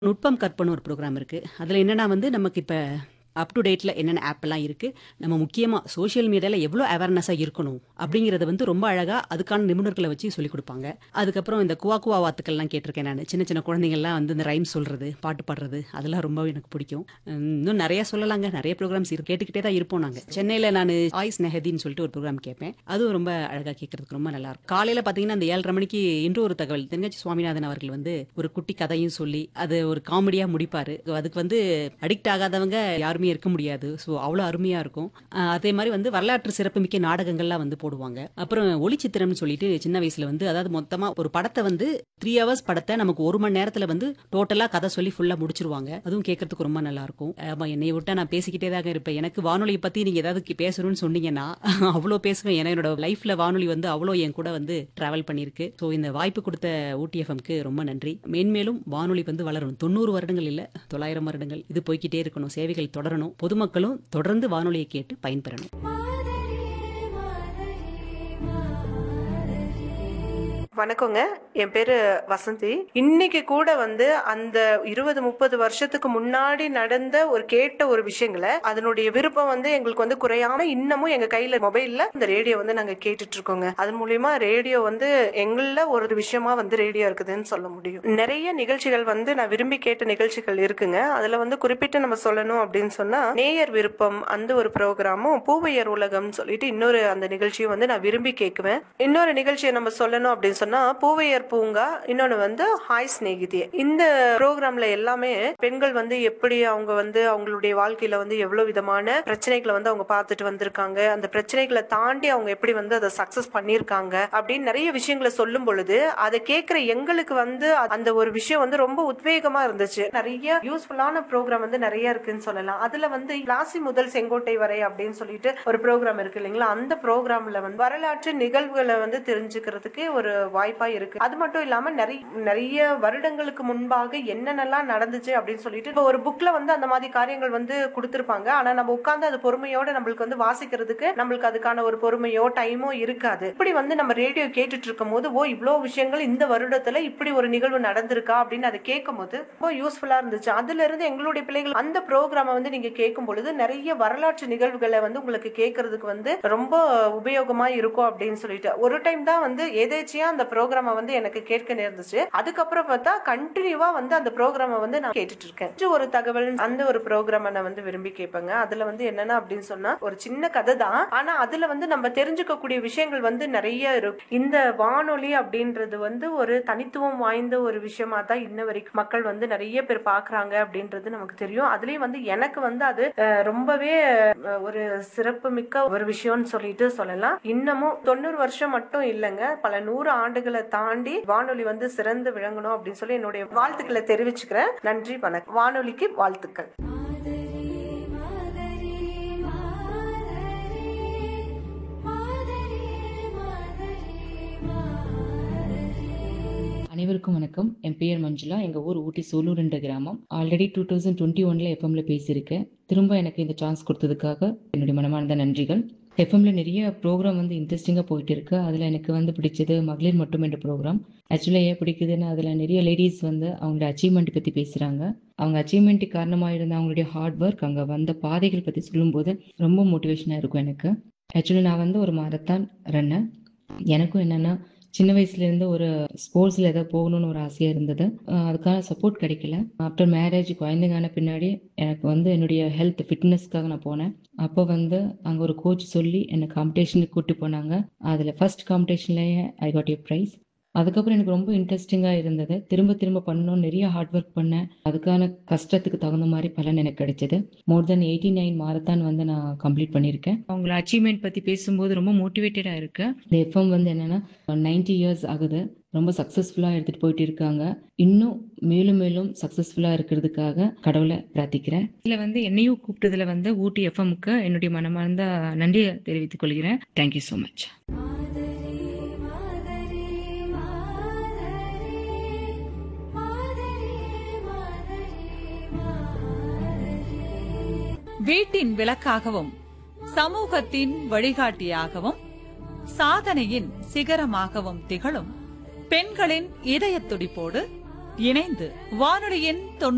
நுட்பம் கற்பனை ஒரு ப்ரோக்ராம் இருக்கு. அதுல என்னன்னா வந்து நமக்கு இப்ப அப் டு டேட்ல என்னென்ன ஆப்லாம் இருக்கு. நம்ம முக்கியமா சோசியல் மீடியால எவ்ளோ அவேர்னஸா இருக்கணும் அப்படிங்கிறத வந்து ரொம்ப அழகா அதுக்கான நிபுணர்கள வச்சு சொல்லிக் குடுப்பாங்க. அதுக்கப்புறம் இந்த குவா குவா வாத்துக்கள்லாம் கேட்டிருக்கேன் நானு. சின்ன சின்ன குழந்தைங்கள்லாம் வந்து இந்த ரைம்ஸ் சொல்றது, பாட்டு பாடுறது அதெல்லாம் ரொம்ப எனக்கு பிடிக்கும். ம், இன்னும் நெறைய சொல்லலாங்க. நெறைய ப்ரோகிராம்ஸ் இருக்கு. கேட்டுக்கிட்டே தான் இருப்போம் நாங்க. சென்னையில நானு ஆயிஸ் நெஹதின்னு சொல்லிட்டு ஒரு ப்ரோகிராம் கேட்பேன். அதுவும் ரொம்ப அழகா கேட்கறதுக்கு ரொம்ப நல்லா இருக்கும். காலையில பாத்தீங்கன்னா அந்த 7:30 மணிக்கு இன்று ஒரு தகவல் தென்கட்சி சுவாமிநாதன் அவர்கள் வந்து ஒரு குட்டி கதையும் சொல்லி அது ஒரு காமெடியா முடிப்பாரு. அதுக்கு வந்து அடிக்ட் ஆகாதவங்க யாருமே இருக்க முடியாது. ஸோ அவ்வளோ அருமையா இருக்கும். அஹ் அதே மாதிரி வந்து வரலாற்று சிறப்புமிக்க நாடகங்கள்லாம் வந்து போடுவாங்க. அப்புறம் ஒளிச்சித்திரம்னு சொல்லிட்டு சின்ன வயசுல வந்து அதாவது மொத்தமா ஒரு படத்தை வந்து த்ரீ ஹவர்ஸ் படத்தை நமக்கு ஒரு மணி நேரத்துல வந்து டோட்டலா கதை சொல்லி ஃபுல்லா முடிச்சிருவாங்க. அதுவும் கேட்கறதுக்கு ரொம்ப நல்லா இருக்கும். ஆமா என்னைய விட்டா நான் பேசிக்கிட்டே தாங்க இருப்பேன். எனக்கு வானொலியை பத்தி நீங்க ஏதாவது கி- பேசணும்னு சொன்னீங்கன்னா அவ்வளோ பேசுவேன். ஏன்னா என்னோட லைஃப்ல வானொலி வந்து அவ்வளோ என் கூட வந்து டிராவல் பண்ணியிருக்கு. ஸோ இந்த வாய்ப்பு கொடுத்த ஊட்டி எஃப்எம்க்கு ரொம்ப நன்றி. மேன்மேலும் வானொலி வந்து வளரணும். தொண்ணூறு வருடங்கள் இல்ல தொள்ளாயிரம் வருடங்கள் இது போய்க்கிட்டே இருக்கணும். சேவைகள் தொடரணும். பொதுமக்களும் தொடர்ந்து வானொலியை கேட்டு பயன்பெறணும். வணக்கங்க என் பேரு வசந்தி இன்னைக்கு கூட வந்து அந்த இருபது முப்பது வருஷத்துக்கு முன்னாடி நடந்த ஒரு கேட்ட ஒரு விஷயங்களை அதனுடைய விருப்பம் வந்து எங்களுக்கு வந்து குறையாம இன்னமும் எங்க கையில மொபைல்ல இந்த ரேடியோ வந்து நாங்க கேட்டுட்டு இருக்கோங்க அது மூலியமா ரேடியோ வந்து எங்கள ஒரு விஷயமா வந்து ரேடியோ இருக்குதுன்னு சொல்ல முடியும் நிறைய நிகழ்ச்சிகள் வந்து நான் விரும்பி கேட்ட நிகழ்ச்சிகள் இருக்குங்க அதுல வந்து குறிப்பிட்டு நம்ம சொல்லணும் அப்படின்னு சொன்னா நேயர் விருப்பம் அந்த ஒரு ப்ரோக்ராமும் பூவையர் உலகம் சொல்லிட்டு இன்னொரு அந்த நிகழ்ச்சியும் வந்து நான் விரும்பி கேட்குவேன் இன்னொரு நிகழ்ச்சியை நம்ம சொல்லணும் அப்படின்னு சொன்னா பூவையர் பூங்கா இன்னொன்னு வந்து ஹாய் ஸ்நேகிதியே இந்த ப்ரோக்ராம்ல எல்லாமே பெண்கள் வந்து எப்படி அவங்க வந்து அவங்களுடைய வாழ்க்கையில வந்து எவ்வளவு விதமான பிரச்சனைகளை வந்து அவங்க பார்த்துட்டு வந்திருக்காங்க அந்த பிரச்சனைகளை தாண்டி அவங்க எப்படி வந்து அதை சக்சஸ் பண்ணியிருக்காங்க அப்படின்னு நிறைய விஷயங்களை சொல்லும் பொழுது அதை கேட்கிற எங்களுக்கு வந்து அந்த ஒரு விஷயம் வந்து ரொம்ப உத்வேகமா இருந்துச்சு நிறைய யூஸ்ஃபுல்லான ப்ரோக்ராம் வந்து நிறைய இருக்குன்னு சொல்லலாம் அதுல வந்து ராசி முதல் செங்கோட்டை வரை அப்படின்னு சொல்லிட்டு ஒரு ப்ரோக்ராம் இருக்கு இல்லைங்களா அந்த ப்ரோக்ராம்ல வந்து வரலாற்று நிகழ்வுகளை வந்து தெரிஞ்சுக்கிறதுக்கு ஒரு வாய்ப்பா இருக்கு அது மட்டும் இல்லாம நிறைய நிறைய வருடங்களுக்கு முன்பாக என்னென்னலாம் நடந்துச்சு அப்படின்னு சொல்லிட்டு இப்போ ஒரு புக்ல வந்து அந்த மாதிரி காரியங்கள் வந்து கொடுத்திருப்பாங்க ஆனா நம்ம உட்கார்ந்து அது பொறுமையோட நம்மளுக்கு வந்து வாசிக்கிறதுக்கு நம்மளுக்கு அதுக்கான ஒரு பொறுமையோ டைமோ இருக்காது இப்படி வந்து நம்ம ரேடியோ கேட்டுட்டு இருக்கும் போது ஓ இவ்வளோ விஷயங்கள் இந்த வருடத்துல இப்படி ஒரு நிகழ்வு நடந்திருக்கா அப்படின்னு அதை கேட்கும் போது ரொம்ப யூஸ்ஃபுல்லா இருந்துச்சு அதுல இருந்து எங்களுடைய பிள்ளைகள் அந்த ப்ரோக்ராமை வந்து நீங்க கேட்கும் பொழுது நிறைய வரலாற்று நிகழ்வுகளை வந்து உங்களுக்கு கேட்கறதுக்கு வந்து ரொம்ப உபயோகமா இருக்கும் அப்படின்னு சொல்லிட்டு ஒரு டைம் தான் வந்து எதேச்சியா அந்த ப்ரோக்ராமை வந்து எனக்கு கேட்க நேர்ந்துச்சு அதுக்கப்புறம் பார்த்தா கண்டினியூவா வந்து அந்த ப்ரோக்ராமை வந்து நான் கேட்டுட்டு இருக்கேன் இது ஒரு தகவல் அந்த ஒரு ப்ரோக்ராமை நான் வந்து விரும்பி கேட்பேங்க அதுல வந்து என்னன்னா அப்படின்னு சொன்னா ஒரு சின்ன கதை தான் ஆனா அதுல வந்து நம்ம தெரிஞ்சுக்கக்கூடிய விஷயங்கள் வந்து நிறைய இருக்கு இந்த வானொலி அப்படின்றது வந்து ஒரு தனித்துவம் வாய்ந்த ஒரு விஷயமா தான் இன்ன வரைக்கும் மக்கள் வந்து நிறைய பேர் பாக்குறாங்க அப்படின்றது நமக்கு தெரியும் அதுலயும் வந்து எனக்கு வந்து அது அஹ், ரொம்பவே அஹ், ஒரு சிறப்பு மிக்க ஒரு விஷயம்னு சொல்லிட்டு சொல்லலாம் இன்னமும் தொண்ணூறு வருஷம் மட்டும் இல்லைங்க பல நூறு ஆண்டுகளை தாண்டி வானொலி வந்து சிறந்து விளங்கணும் அப்படின்னு சொல்லி என்னுடைய வாழ்த்துக்களை தெரிவிச்சுக்கிறேன் நன்றி வணக்கம் வானொலிக்கு வாழ்த்துக்கள் அனைவருக்கும் வணக்கம் என் பெயர் மஞ்சுளா எங்கள் ஊர் ஊட்டி சூலூர் என்ற கிராமம் ஆல்ரெடி டூ தௌசண்ட் டுவெண்ட்டி ஒனில் எஃப்எம்ல பேசியிருக்கேன் திரும்ப எனக்கு இந்த சான்ஸ் கொடுத்ததுக்காக என்னுடைய மனமார்ந்த நன்றிகள் எஃப்எம்ல நிறைய ப்ரோக்ராம் வந்து இன்ட்ரெஸ்டிங்காக போயிட்டு இருக்கு அதில் எனக்கு வந்து பிடிச்சது மகளிர் மட்டும் என்ற ப்ரோக்ராம் ஆக்சுவலாக ஏன் பிடிக்குதுன்னா அதில் நிறைய லேடிஸ் வந்து அவங்களோட அச்சீவ்மெண்ட் பற்றி பேசுகிறாங்க அவங்க அச்சீவ்மெண்ட்டுக்கு காரணமாக இருந்த அவங்களுடைய ஹார்ட் ஒர்க் அங்கே வந்த பாதைகள் பற்றி சொல்லும்போது ரொம்ப மோட்டிவேஷனாக இருக்கும் எனக்கு ஆக்சுவலி நான் வந்து ஒரு மாரத்தான் ரன்னர் எனக்கும் என்னென்னா சின்ன வயசுலேருந்து ஒரு ஸ்போர்ட்ஸில் ஏதோ போகணும்னு ஒரு ஆசையாக இருந்தது அஹ் அதுக்கான சப்போர்ட் கிடைக்கல ஆஃப்டர் மேரேஜ் குழந்தைங்கான பின்னாடி எனக்கு வந்து என்னுடைய ஹெல்த் ஃபிட்னஸ்க்காக நான் போனேன் அப்போ வந்து அங்கே ஒரு கோச் சொல்லி என்னை காம்படிஷனுக்கு கூட்டி போனாங்க அதில் ஃபர்ஸ்ட் காம்படிஷன்லேயே ஐ காட் ஏ ப்ரைஸ் அதுக்கப்புறம் எனக்கு ரொம்ப இன்ட்ரெஸ்டிங்காக இருந்தது திரும்ப திரும்ப பண்ணணும் நிறைய ஹார்ட் ஒர்க் பண்ணேன் அதுக்கான கஷ்டத்துக்கு தகுந்த மாதிரி பலன் எனக்கு கிடைச்சது more than eighty nine marathon வந்து நான் கம்ப்ளீட் பண்ணியிருக்கேன் அவங்கள அச்சீவ்மெண்ட் பற்றி பேசும்போது ரொம்ப மோட்டிவேட்டடாக இருக்கு இந்த எஃப்எம் வந்து என்னென்னா நைன்டி இயர்ஸ் ஆகுது ரொம்ப சக்ஸஸ்ஃபுல்லாக எடுத்துகிட்டு போயிட்டு இருக்காங்க இன்னும் மேலும் மேலும் சக்ஸஸ்ஃபுல்லாக இருக்கிறதுக்காக கடவுளை பிரார்த்திக்கிறேன் இதில் வந்து என்னையும் கூப்பிட்டதுல வந்து ஊட்டி எஃப்எம்க்கு என்னுடைய மனமார்ந்த நன்றியை தெரிவித்துக் கொள்கிறேன் தேங்க்யூ ஸோ மச் வீட்டின் விளக்காகவும் சமூகத்தின் வழிகாட்டியாகவும் சாதனையின் சிகரமாகவும் திகழும் பெண்களின் இதயத் துடிப்போடு இணைந்து வானொலியின் தொண்ணூறு